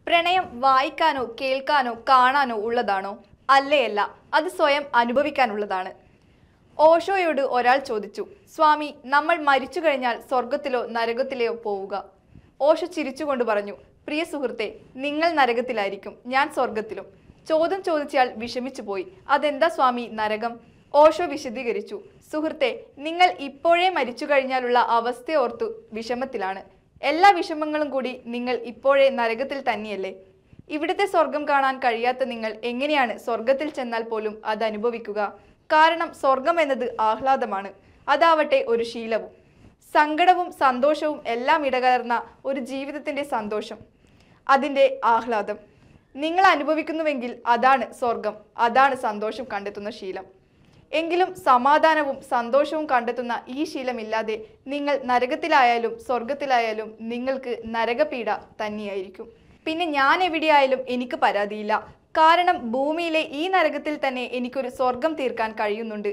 പ്രണയം വായിക്കാനോ കേൾക്കാനോ കാണാനോ ഉള്ളതാണോ അല്ലേയല്ല അത് സ്വയം അനുഭവിക്കാനുള്ളതാണ് ഓഷോയോട് ഒരാൾ ചോദിച്ചു സ്വാമി നമ്മൾ മരിച്ചു കഴിഞ്ഞാൽ സ്വർഗത്തിലോ നരകത്തിലെയോ പോവുക ഓഷോ ചിരിച്ചുകൊണ്ട് പറഞ്ഞു പ്രിയ സുഹൃത്തെ നിങ്ങൾ നരകത്തിലായിരിക്കും ഞാൻ സ്വർഗത്തിലും ചോദ്യം ചോദിച്ചയാൾ വിഷമിച്ചു പോയി അതെന്താ സ്വാമി നരകം ഓഷോ വിശദീകരിച്ചു സുഹൃത്തെ നിങ്ങൾ ഇപ്പോഴേ മരിച്ചു കഴിഞ്ഞാലുള്ള അവസ്ഥയോർത്തു വിഷമത്തിലാണ് എല്ലാ വിഷമങ്ങളും കൂടി നിങ്ങൾ ഇപ്പോഴേ നരകത്തിൽ തന്നെയല്ലേ ഇവിടുത്തെ സ്വർഗം കാണാൻ കഴിയാത്ത നിങ്ങൾ എങ്ങനെയാണ് സ്വർഗത്തിൽ ചെന്നാൽ പോലും അത് അനുഭവിക്കുക കാരണം സ്വർഗം എന്നത് ആഹ്ലാദമാണ് അതാവട്ടെ ഒരു ശീലവും സങ്കടവും സന്തോഷവും എല്ലാം ഇടകലർന്ന ഒരു ജീവിതത്തിന്റെ സന്തോഷം അതിൻ്റെ ആഹ്ലാദം നിങ്ങൾ അനുഭവിക്കുന്നുവെങ്കിൽ അതാണ് സ്വർഗം അതാണ് സന്തോഷം കണ്ടെത്തുന്ന ശീലം എങ്കിലും സമാധാനവും സന്തോഷവും കണ്ടെത്തുന്ന ഈ ശീലമില്ലാതെ നിങ്ങൾ നരകത്തിലായാലും സ്വർഗത്തിലായാലും നിങ്ങൾക്ക് നരകപീഡ തന്നെയായിരിക്കും പിന്നെ ഞാൻ എവിടെയായാലും എനിക്ക് പരാതിയില്ല കാരണം ഭൂമിയിലെ ഈ നരകത്തിൽ തന്നെ എനിക്കൊരു സ്വർഗം തീർക്കാൻ കഴിയുന്നുണ്ട്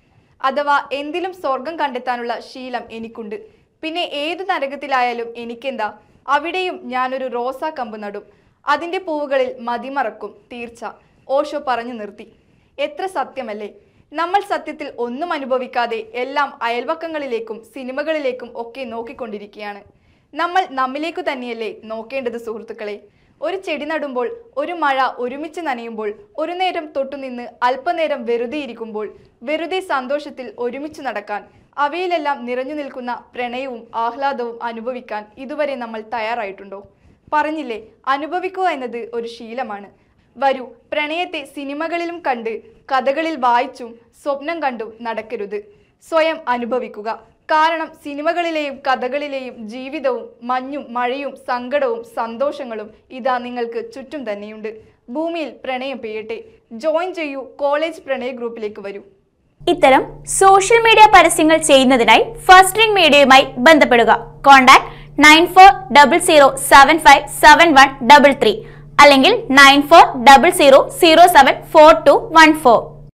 അഥവാ എന്തിലും സ്വർഗം കണ്ടെത്താനുള്ള ശീലം എനിക്കുണ്ട് പിന്നെ ഏതു നരകത്തിലായാലും എനിക്കെന്താ അവിടെയും ഞാനൊരു റോസാ കമ്പ് നടും അതിൻ്റെ പൂവുകളിൽ മതിമറക്കും തീർച്ച ഓഷോ പറഞ്ഞു നിർത്തി എത്ര സത്യമല്ലേ നമ്മൾ സത്യത്തിൽ ഒന്നും അനുഭവിക്കാതെ എല്ലാം അയൽവക്കങ്ങളിലേക്കും സിനിമകളിലേക്കും ഒക്കെ നോക്കിക്കൊണ്ടിരിക്കുകയാണ് നമ്മൾ നമ്മിലേക്കു തന്നെയല്ലേ നോക്കേണ്ടത് സുഹൃത്തുക്കളെ ഒരു ചെടി നടുമ്പോൾ ഒരു മഴ ഒരുമിച്ച് നനയുമ്പോൾ ഒരു നേരം തൊട്ടുനിന്ന് അല്പനേരം വെറുതെ ഇരിക്കുമ്പോൾ വെറുതെ സന്തോഷത്തിൽ ഒരുമിച്ച് നടക്കാൻ അവയിലെല്ലാം നിറഞ്ഞു നിൽക്കുന്ന പ്രണയവും ആഹ്ലാദവും അനുഭവിക്കാൻ ഇതുവരെ നമ്മൾ തയ്യാറായിട്ടുണ്ടോ പറഞ്ഞില്ലേ അനുഭവിക്കുക എന്നത് ഒരു ശീലമാണ് വരൂ പ്രണയത്തെ സിനിമകളിലും കണ്ട് കഥകളിൽ വായിച്ചും സ്വപ്നം കണ്ടും നടക്കരുത് സ്വയം അനുഭവിക്കുക കാരണം സിനിമകളിലെയും കഥകളിലെയും ജീവിതവും മഞ്ഞും മഴയും സങ്കടവും സന്തോഷങ്ങളും ഇതാ നിങ്ങൾക്ക് ചുറ്റും തന്നെയുണ്ട് ഭൂമിയിൽ പ്രണയം പെയ്യട്ടെ ജോയിൻ ചെയ്യൂ കോളേജ് പ്രണയ ഗ്രൂപ്പിലേക്ക് വരൂ ഇത്തരം സോഷ്യൽ മീഡിയ പരസ്യങ്ങൾ ചെയ്യുന്നതിനായി ഫസ്റ്റ് റിംഗ് മീഡിയയുമായി ബന്ധപ്പെടുക contact nine four double zero seven five seven one double three അല്ലെങ്കിൽ nine four double zero zero seven four two one four